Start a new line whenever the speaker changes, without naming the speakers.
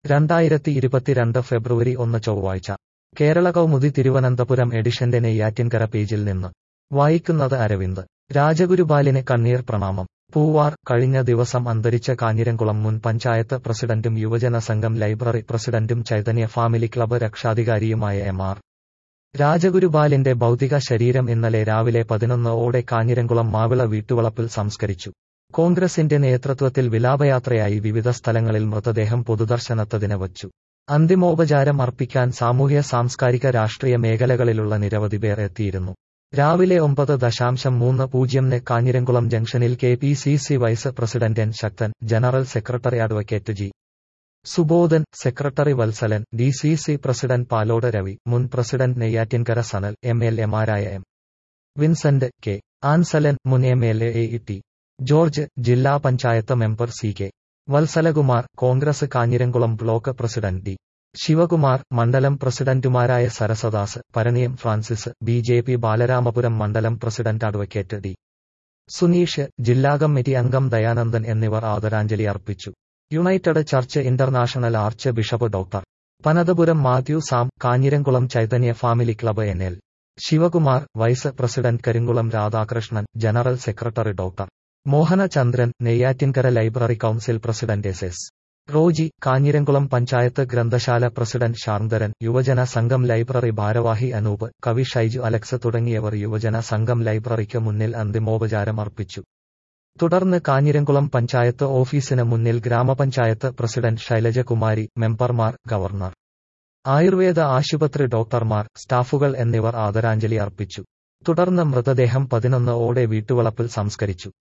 രണ്ടായിരത്തി ഇരുപത്തിരണ്ട് ഫെബ്രുവരി ഒന്ന് ചൊവ്വാഴ്ച കേരള കൗമുദി തിരുവനന്തപുരം എഡിഷന്റെ നെയ്യാറ്റിൻകര പേജിൽ നിന്ന് വായിക്കുന്നത് അരവിന്ദ് രാജഗുരുപാലിന് കണ്ണീർ പ്രണാമം പൂവാർ കഴിഞ്ഞ ദിവസം അന്തരിച്ച കാഞ്ഞിരംകുളം മുൻ പഞ്ചായത്ത് പ്രസിഡന്റും യുവജന സംഘം ലൈബ്രറി പ്രസിഡന്റും ചൈതന്യ ഫാമിലി ക്ലബ്ബ് രക്ഷാധികാരിയുമായ എം ആർ രാജഗുരുപാലിന്റെ ഭൗതിക ശരീരം ഇന്നലെ രാവിലെ പതിനൊന്ന് ഓടെ കാഞ്ഞിരംകുളം മാവിള വീട്ടുവളപ്പിൽ സംസ്കരിച്ചു കോൺഗ്രസിന്റെ നേതൃത്വത്തിൽ വിലാപയാത്രയായി വിവിധ സ്ഥലങ്ങളിൽ മൃതദേഹം പൊതുദർശനത്തതിന് വച്ചു അന്തിമോപചാരം അർപ്പിക്കാൻ സാമൂഹ്യ സാംസ്കാരിക രാഷ്ട്രീയ മേഖലകളിലുള്ള നിരവധി പേർ എത്തിയിരുന്നു രാവിലെ ഒമ്പത് ദശാംശം മൂന്ന് പൂജ്യംന് കാഞ്ഞിരംകുളം ജംഗ്ഷനിൽ K P C C vice president N Sakthan general secretary advocate G Subodhan secretary Vatsalan D C C president Palode Ravi മുൻ president Neyyattinkara Sanal M L എമാരായ എം വിൻസെന്റ് കെ ആൻസലൻ മുൻ M L A T George ജില്ലാ panchayat member C K Vatsalakumar Congress Kanjiramkulam block president D Sivakumar മണ്ഡലം പ്രസിഡന്റുമാരായ Sarasadas Paraniyam Francis B J P Balaramapuram മണ്ഡലം president advocate D Suneesh ജില്ലാ committee അംഗം ദയാനന്ദൻ എന്നിവർ ആദരാഞ്ജലി അർപ്പിച്ചു United Church International archbishop doctor Panathapuram Mathew Sam Kanjiramkulam Chaitanya family club N L Sivakumar vice president Karinkulam Radhakrishnan general secretary doctor Mohanachandran Neyyattinkara library council president S S Roji Kanjiramkulam panchayat ഗ്രന്ഥശാല president ശാന്തരൻ യുവജന സംഘം ലൈബ്രറി ഭാരവാഹി അനൂപ് കവി ഷൈജു അലക്സ് തുടങ്ങിയവർ യുവജന സംഘം ലൈബ്രറിക്ക് മുന്നിൽ അന്തിമോപചാരം അർപ്പിച്ചു തുടർന്ന് കാഞ്ഞിരംകുളം പഞ്ചായത്ത് ഓഫീസിന് മുന്നിൽ ഗ്രാമപഞ്ചായത്ത് പ്രസിഡന്റ് ശൈലജകുമാരി മെമ്പർമാർ ഗവർണർ ആയുർവേദ ആശുപത്രി ഡോക്ടർമാർ സ്റ്റാഫുകൾ എന്നിവർ ആദരാഞ്ജലി അർപ്പിച്ചു തുടർന്ന് മൃതദേഹം പതിനൊന്ന് ഓടെ വീട്ടുവളപ്പിൽ സംസ്കരിച്ചു